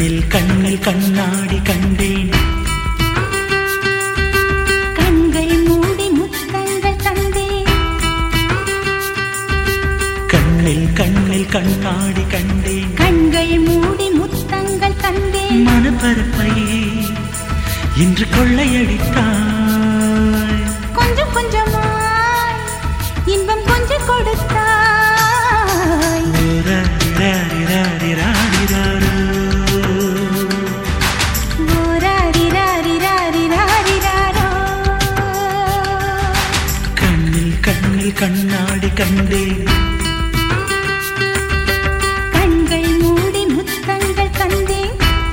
கண்ணில் கண்ணில் கண்ணாடி கண்டேன் கண்கள் மூடி முத்தங்கள் தந்தேன் கண்ணில் கண்ணில் கண்ணாடி கண்டேன் கண்கள் மூடி முத்தங்கள் தந்தேன் மனப்பரப்பை இன்று கொள்ளையடித்தாய் கொஞ்சம் கொஞ்சமாய் இன்பம் கொஞ்சம் கொடுத்தாய் ஓராரிராரிராரிராரிராரோ. ஓராரிராரிராரிராரிராரோ. கண்ணில் கண்ணில் கண்ணாடி கண்டேன் கண்கள் மூடி முத்தங்கள் தந்தேன்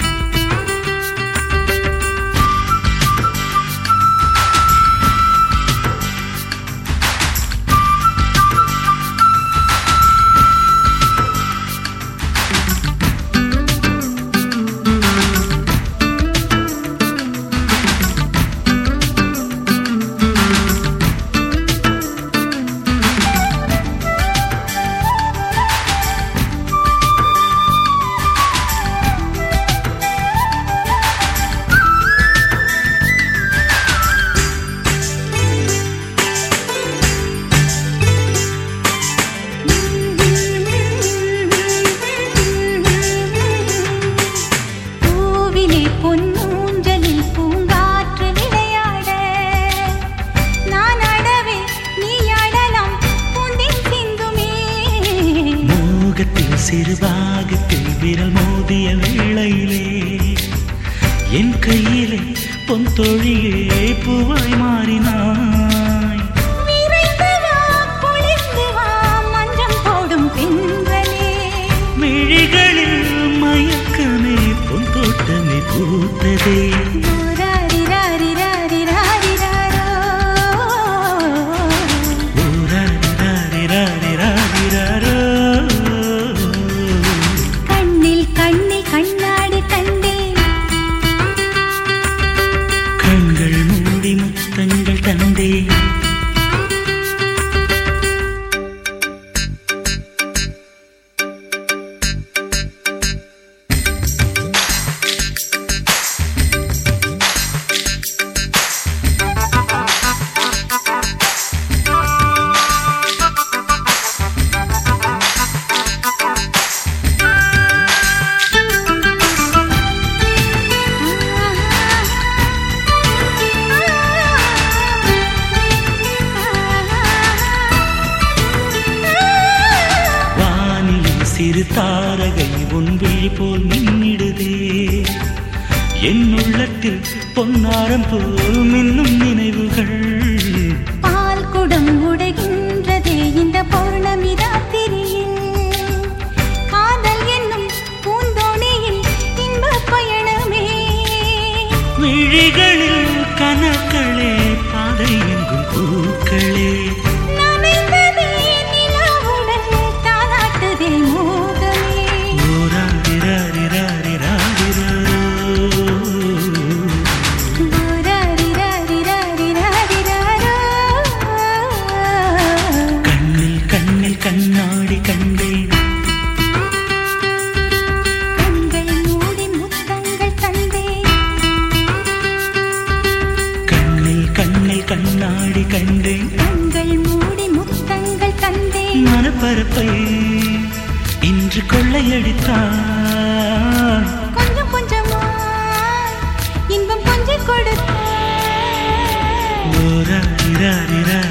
பூவிலே பொன்னூஞ்சலில் பூங்காற்று விளையாட நான் அடவே நீ அடலாம் பூந்தின் சிந்துமே மோகத்தில் சிறுபாகத்தில் விரல் மோதிய வேளையிலே என் கையிலே பொன் தொழிலே பூவாய் மாறினாய் விரைந்து வா பொழிந்து வா மஞ்சம் போடும் பெண்களே மிழிகளில் மயக்கமே பொன் தோட்டமே பூத்ததே ஊராரிராரிராரிராரிராரோ. கண்ணில் கண்ணில் கண்ணாடி கண்டேன் கண்கள் மூடி முத்தங்கள் தந்தேன் வானிலை சிறு தாரகை உன் விழி போல் மின்னிடுதே என் உள்ளத்தில் பொன்னாரம் போல் மின்னும் நினைவுகள் பால் குடம் உடைகின்றதே இந்த பௌர்ணமி ராத்திரியில் காதல் என்னும் பூந்தோணியில் இன்பப் பயணமே விழிகளில் கனக்களே பாதை எங்கும் பூக்களே நனைந்ததே நிலாவுடன் தாலாட்டுதே மோகமே ஓராரிராரிராரிராரிராரோ. கண்ணில் கண்ணில் கண்ணாடி கண்டேன் கண்கள் மூடி முத்தங்கள் தந்தேன் கண்ணில் கண்ணில் கண்ணாடி கண்டேன் கண்கள் மூடி முத்தங்கள் தந்தேன் மனப்பரப்பை இன்று கொள்ளையடித்தான் கொஞ்சம் கொஞ்சமாய் இன்பம் கொஞ்சம் கொடுத்தாய் ஓராரிராரிராரிராரோ.